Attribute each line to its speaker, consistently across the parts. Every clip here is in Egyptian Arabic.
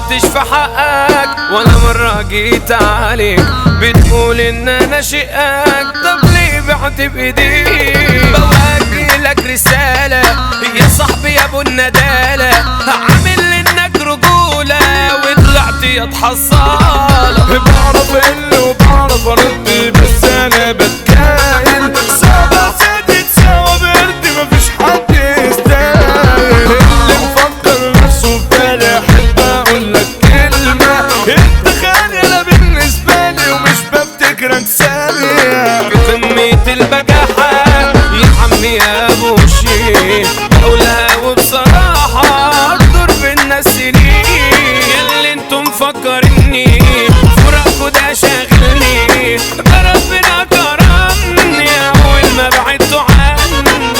Speaker 1: قصرتش في حقك ولا مرة جيت عليك بتقول ان انا شقك طب ليه بعت بايديك بوجه لك رسالة يا صاحبي يا ابو الندالة عامل انك رجولة وطلعت يا تحصالة
Speaker 2: بعرف اني وبعرف ارد بس انا بتكاين صعب سادت سوا بردي مفيش حد يستاهل اللي مفكر نفسه ببالي احب اقول لك كلمة انت خالي انا بالنسبة لي ومش بفتكرك ثانية
Speaker 1: قمة البجاحة يا عمي يا ابو شيخ قولها وبصراحة الدور بالناس سنين ياللي انتم مفكريني فراقكوا ده شاغلني ده ربنا كرمني اول ما بعدتوا عني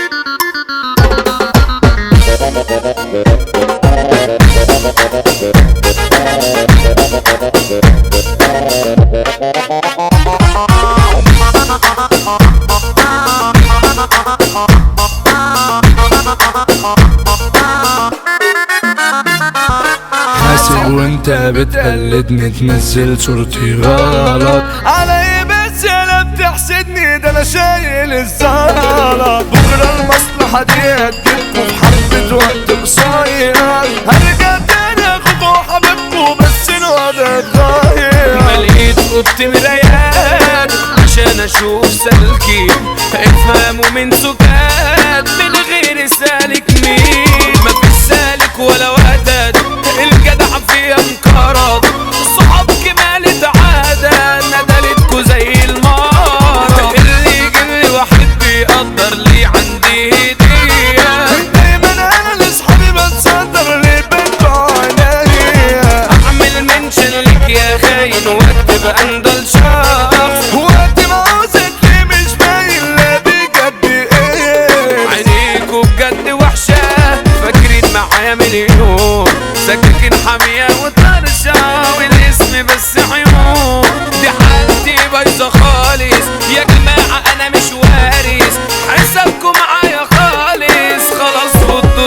Speaker 2: حاسب وانت بتقلدني تنزل صورتي غلط على ايه بس انا بتحسدني ده انا شايل الزلط بكره المصلحه دي هتجيبكوا في حبه وقت قصير هرجع تاني اخوكوا وحبيبكوا بس الوضع اتغير
Speaker 1: مليت اوضتي مرايات عشان اشوف سلكي افهموا من سكات من غير سالك مين مفيش سالك ولا وحدات الجدع فيها انقرض صحاب كمالة عادة ندلتكوا زي المرض اللي يجي واحد بيقدر لي عندي هدية
Speaker 2: دايما انا لاصحابي بتصدر ليه بنتوا عينيا
Speaker 1: اعمل منشن لك يا خاين واكتب اندل شخص
Speaker 2: وقت ما عاوزك ليه مش باين لا بجد ايه
Speaker 1: عينيكوا بجد وحشة فاكرين معايا مليون سكاكين حامية وطرشة والاسم بس عيون دي حالتي بايظة خالص يا جماعة أنا مش وارث حسابكم معايا خالص خلاص فضوا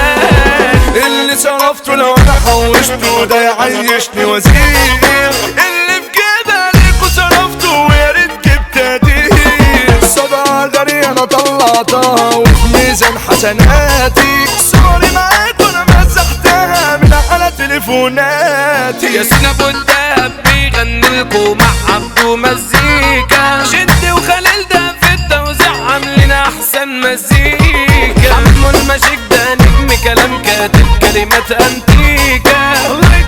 Speaker 1: المجال
Speaker 2: اللي صرفته لو انا حوشته ده يعيشني وزير اللي في جيبي عليكوا صرفته ويا ريت جبت هديه صدى جري انا طلعتها وفي ميزان حسناتي صوري معاك وانا مسحتها من على تليفوناتي
Speaker 1: ياسين ابو الدهب بيغنيلكوا مع عبدو مزيكا شد وخليل ده في التوزيع عاملين احسن مزيكا عمو الماجيك ده نجم كلام كاتب كلمات انتيكا الله